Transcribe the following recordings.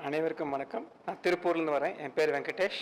அனைவருக்கும் வணக்கம் நான் திருப்பூர்லேருந்து வரேன் என் பேர் வெங்கடேஷ்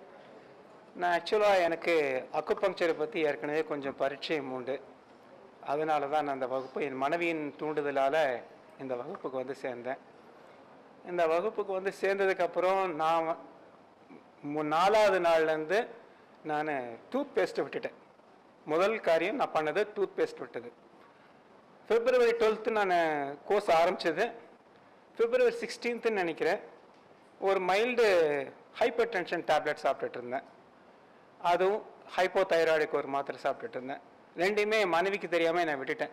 நான் ஆக்சுவலாக எனக்கு அக்குபங்க்சரை பற்றி ஏற்கனவே கொஞ்சம் பரிச்சயம் உண்டு அதனால தான் நான் அந்த வகுப்பு என் மனைவியின் தூண்டுதலால் இந்த வகுப்புக்கு வந்து சேர்ந்தேன் இந்த வகுப்புக்கு வந்து சேர்ந்ததுக்கப்புறம் நான் வ- மு- நாலாவது நாள்லேருந்து நான் டூத் பேஸ்ட்டை விட்டுட்டேன் முதல் காரியம் நான் பண்ணது டூத் பேஸ்ட் விட்டது பிப்ரவரி டுவெல்த்து நான் கோர்ஸ் ஆரம்பிச்சது பிப்ரவரி சிக்ஸ்டீன்த்துன்னு நினைக்கிறேன் ஒரு மைல்டு ஹைப்பர் டென்ஷன் டேப்லெட் சாப்பிட்டுட்டு இருந்தேன் அதுவும் ஹைப்போ தைராய்டுக்கு ஒரு மாத்திரை சாப்பிட்டுட்டு இருந்தேன் ரெண்டையுமே என் மனைவிக்கு தெரியாமல் நான் விட்டுட்டேன்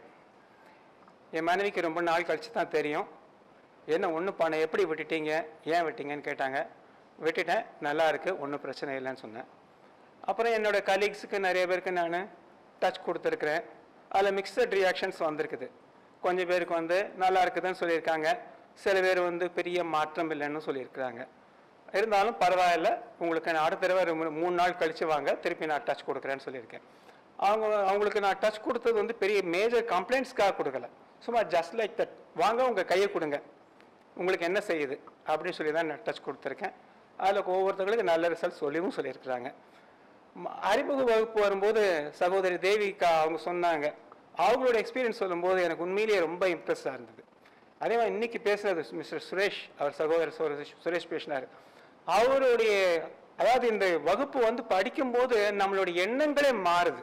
என் மனைவிக்கு ரொம்ப நாள் கழிச்சு தான் தெரியும் என்ன ஒன்றும் பண்ண எப்படி விட்டுட்டீங்க ஏன் விட்டீங்கன்னு கேட்டாங்க விட்டுட்டேன் நல்லா இருக்கு ஒன்றும் பிரச்சனை இல்லைன்னு சொன்னேன் அப்புறம் என்னோட கலீக்ஸுக்கு நிறைய பேருக்கு நான் டச் கொடுத்துருக்குறேன் அதில் மிக்சட் ரியாக்ஷன்ஸ் வந்திருக்குது கொஞ்சம் பேருக்கு வந்து நல்லா இருக்குதுன்னு சொல்லியிருக்காங்க சில பேர் வந்து பெரிய மாற்றம் இல்லைன்னு சொல்லியிருக்கிறாங்க இருந்தாலும் பரவாயில்ல உங்களுக்கு நான் அடுத்த தடவை ஒரு மூணு- மூணு நாள் கழிச்சு வாங்க திருப்பி நான் டச் கொடுக்குறேன்னு சொல்லியிருக்கேன் அவங்க அவங்களுக்கு நான் டச் கொடுத்தது வந்து பெரிய மேஜர் கம்ப்ளைண்ட்ஸ்க்காக கொடுக்கல சும்மா ஜஸ்ட் லைக் தட் வாங்க உங்கள் கையை கொடுங்க உங்களுக்கு என்ன செய்யுது அப்படின்னு சொல்லி தான் நான் டச் கொடுத்துருக்கேன் அதில் ஒவ்வொருத்தங்களுக்கு நல்ல ரிசல்ட் சொல்லியும் சொல்லியிருக்கிறாங்க ம- அறிமுக வகுப்பு வரும்போது சகோதரி தேவிகா அவங்க சொன்னாங்க அவங்களோட எக்ஸ்பீரியன்ஸ் சொல்லும்போது எனக்கு உண்மையிலேயே ரொம்ப இம்ப்ரெஸ்ஸாக இருந்தது அதே மாதிரி இன்னைக்கு பேசுனது மிஸ்டர் சுரேஷ் அவர் சகோதரர் சுரேஷ் சுரேஷ் பேசினார் அவருடைய அதாவது இந்த வகுப்பு வந்து படிக்கும்போது நம்மளுடைய எண்ணங்களே மாறுது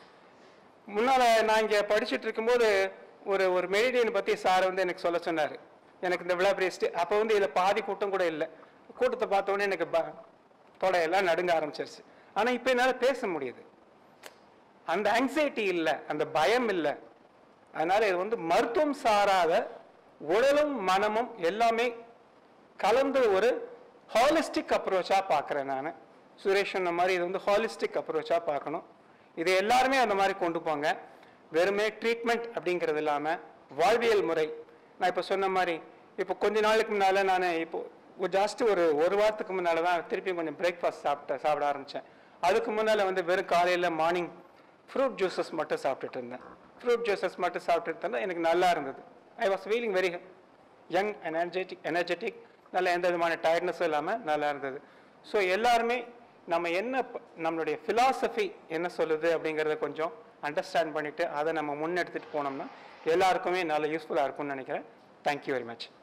முன்னால் நான் இங்கே படிச்சுட்டு இருக்கும்போது ஒரு ஒரு மெரிடியன் பற்றி சார் வந்து எனக்கு சொல்ல சொன்னார் எனக்கு இந்த விழா பிரேஸ்ட்டு அப்போ வந்து இதில் பாதி கூட்டம் கூட இல்லை கூட்டத்தை பார்த்த உடனே எனக்கு ப தொடையெல்லாம் நடுங்க ஆரம்பிச்சிருச்சு ஆனால் இப்போ என்னால் பேச முடியுது அந்த ஆங்ஸைட்டி இல்லை அந்த பயம் இல்லை அதனால இது வந்து மருத்துவம் சாராத உடலும் மனமும் எல்லாமே கலந்து ஒரு ஹாலிஸ்டிக் அப்ரோச்சாக பார்க்குறேன் நான் சுரேஷ் சொன்ன மாதிரி இது வந்து ஹாலிஸ்டிக் அப்ரோச்சாக பார்க்கணும் இது எல்லாருமே அந்த மாதிரி கொண்டு போங்க வெறுமே ட்ரீட்மெண்ட் அப்படிங்கிறது இல்லாமல் வாழ்வியல் முறை நான் இப்போ சொன்ன மாதிரி இப்போ கொஞ்ச நாளுக்கு முன்னால் நான் இப்போ ஜாஸ்ட் ஒரு ஒரு வாரத்துக்கு முன்னால் தான் திருப்பி கொஞ்சம் பிரேக்ஃபாஸ்ட் சாப்பிட்ட சாப்பிட ஆரம்பித்தேன் அதுக்கு முன்னால் வந்து வெறும் காலையில் மார்னிங் ஃப்ரூட் ஜூஸஸ் மட்டும் சாப்பிட்டுட்டு இருந்தேன் ஃப்ரூட் ஜூஸஸ் மட்டும் சாப்பிட்டுட்டு இருந்தால் எனக்கு நல்லா இருந்தது I was feeling very young energetic energetic நல்ல எந்த விதமான டயர்ட்னஸும் இல்லாமல் நல்லா இருந்தது ஸோ எல்லாருமே நம்ம என்ன ப- நம்மளுடைய philosophy என்ன சொல்லுது அப்படிங்கிறத கொஞ்சம் அண்டர்ஸ்டாண்ட் பண்ணிவிட்டு அதை நம்ம முன்னெடுத்துட்டு போனோம்னா எல்லாருக்குமே நல்ல யூஸ்ஃபுல்லாக இருக்கும்னு நினைக்கிறேன் தேங்க்யூ வெரி மச்